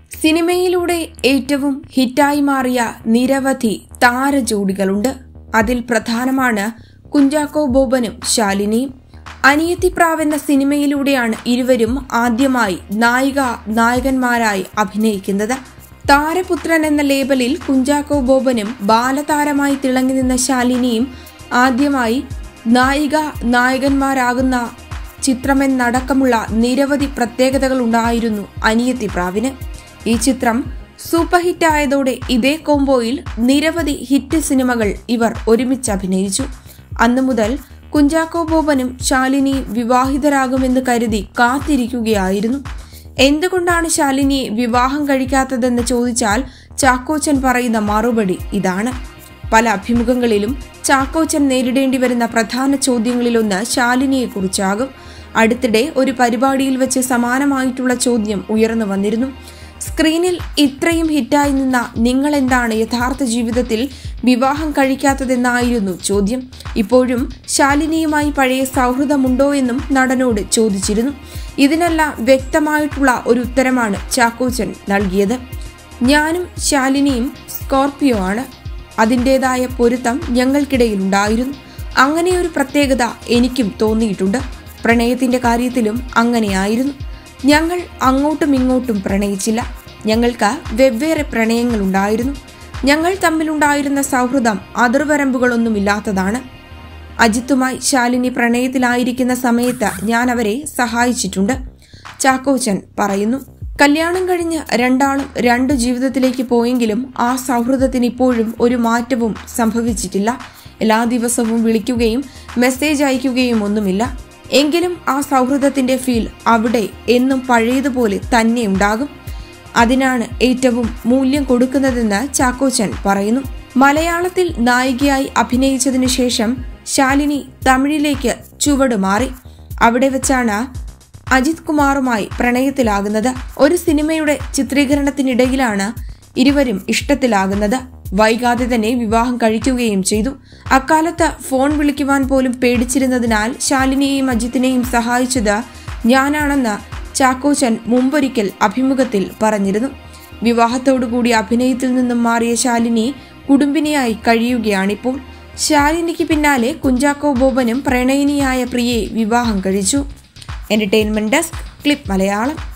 സിനിമയിലൂടെ ഏറ്റവും ഹിറ്റായി മാറിയ നിരവധി താരജോഡികളുണ്ട് അതിൽ പ്രധാനമാണ് കുഞ്ചാക്കോ ബോബനും ശാലിനിയും അനിയത്തിപ്രാവ് എന്ന സിനിമയിലൂടെയാണ് ഇരുവരും ആദ്യമായി നായിക നായകന്മാരായി അഭിനയിക്കുന്നത് താരപുത്രൻ എന്ന ലേബലിൽ കുഞ്ചാക്കോ ബോബനും ബാലതാരമായി തിളങ്ങി നിന്ന ശാലിനിയും ആദ്യമായി നായിക നായകന്മാരാകുന്ന ചിത്രമെന്നടക്കമുള്ള നിരവധി പ്രത്യേകതകൾ ഉണ്ടായിരുന്നു അനിയത്തിപ്രാവിന് ഈ ചിത്രം സൂപ്പർ ഹിറ്റായതോടെ ഇതേ കോംബോയിൽ നിരവധി ഹിറ്റ് സിനിമകൾ ഇവർ ഒരുമിച്ച് അഭിനയിച്ചു അന്നു മുതൽ കുഞ്ചാക്കോ ബോബനും ശാലിനി വിവാഹിതരാകുമെന്ന് കരുതി കാത്തിരിക്കുകയായിരുന്നു എന്തുകൊണ്ടാണ് ശാലിനിയെ വിവാഹം കഴിക്കാത്തതെന്ന് ചോദിച്ചാൽ ചാക്കോച്ചൻ പറയുന്ന മറുപടി ഇതാണ് പല അഭിമുഖങ്ങളിലും ചാക്കോച്ചൻ നേരിടേണ്ടി വരുന്ന പ്രധാന ചോദ്യങ്ങളിലൊന്ന് ശാലിനിയെക്കുറിച്ചാകും അടുത്തിടെ ഒരു പരിപാടിയിൽ വെച്ച് സമാനമായിട്ടുള്ള ചോദ്യം ഉയർന്നു വന്നിരുന്നു സ്ക്രീനിൽ ഇത്രയും ഹിറ്റായി നിന്ന നിങ്ങൾ എന്താണ് യഥാർത്ഥ ജീവിതത്തിൽ വിവാഹം കഴിക്കാത്തതെന്നായിരുന്നു ചോദ്യം ഇപ്പോഴും ശാലിനിയുമായി പഴയ സൗഹൃദമുണ്ടോ എന്നും നടനോട് ചോദിച്ചിരുന്നു ഇതിനെല്ലാം വ്യക്തമായിട്ടുള്ള ഒരു ഉത്തരമാണ് ചാക്കോച്ചൻ നൽകിയത് ഞാനും ശാലിനിയും സ്കോർപിയോ ആണ് അതിൻ്റെതായ പൊരുത്തം ഞങ്ങൾക്കിടയിലുണ്ടായിരുന്നു അങ്ങനെയൊരു പ്രത്യേകത എനിക്കും തോന്നിയിട്ടുണ്ട് പ്രണയത്തിന്റെ കാര്യത്തിലും അങ്ങനെയായിരുന്നു ഞങ്ങൾ അങ്ങോട്ടും ഇങ്ങോട്ടും പ്രണയിച്ചില്ല ഞങ്ങൾക്ക് വെവ്വേറെ പ്രണയങ്ങളുണ്ടായിരുന്നു ഞങ്ങൾ തമ്മിലുണ്ടായിരുന്ന സൗഹൃദം അതിർവരമ്പുകളൊന്നുമില്ലാത്തതാണ് അജിത്തുമായി ശാലിനി പ്രണയത്തിലായിരിക്കുന്ന സമയത്ത് ഞാൻ അവരെ സഹായിച്ചിട്ടുണ്ട് ചാക്കോച്ചൻ പറയുന്നു കല്യാണം കഴിഞ്ഞ് രണ്ടാളും രണ്ടു ജീവിതത്തിലേക്ക് പോയെങ്കിലും ആ സൗഹൃദത്തിന് ഇപ്പോഴും ഒരു മാറ്റവും സംഭവിച്ചിട്ടില്ല എല്ലാ ദിവസവും വിളിക്കുകയും മെസ്സേജ് അയക്കുകയും ഒന്നുമില്ല എങ്കിലും ആ സൗഹൃദത്തിന്റെ ഫീൽ അവിടെ എന്നും പഴയതുപോലെ തന്നെ ഉണ്ടാകും അതിനാണ് ഏറ്റവും മൂല്യം കൊടുക്കുന്നതെന്ന് ചാക്കോച്ചൻ പറയുന്നു മലയാളത്തിൽ നായികയായി അഭിനയിച്ചതിനു ശേഷം ശാലിനി തമിഴിലേക്ക് ചുവട് മാറി അവിടെ വെച്ചാണ് അജിത് കുമാറുമായി പ്രണയത്തിലാകുന്നത് ഒരു സിനിമയുടെ ചിത്രീകരണത്തിനിടയിലാണ് ഇരുവരും ഇഷ്ടത്തിലാകുന്നത് വൈകാതെ തന്നെ വിവാഹം കഴിക്കുകയും ചെയ്തു അക്കാലത്ത് ഫോൺ വിളിക്കുവാൻ പോലും പേടിച്ചിരുന്നതിനാൽ ശാലിനിയെയും അജിത്തിനെയും സഹായിച്ചത് ഞാനാണെന്ന് ചാക്കോച്ചൻ മുമ്പൊരിക്കൽ അഭിമുഖത്തിൽ പറഞ്ഞിരുന്നു വിവാഹത്തോടുകൂടി അഭിനയത്തിൽ നിന്നും മാറിയ ശാലിനി കുടുംബിനിയായി കഴിയുകയാണിപ്പോൾ ശാലിനിക്ക് പിന്നാലെ കുഞ്ചാക്കോ ബോബനും പ്രണയിനിയായ പ്രിയയെ വിവാഹം കഴിച്ചു എന്റർടൈൻമെന്റ് ഡെസ്ക് ക്ലിപ്പ് മലയാളം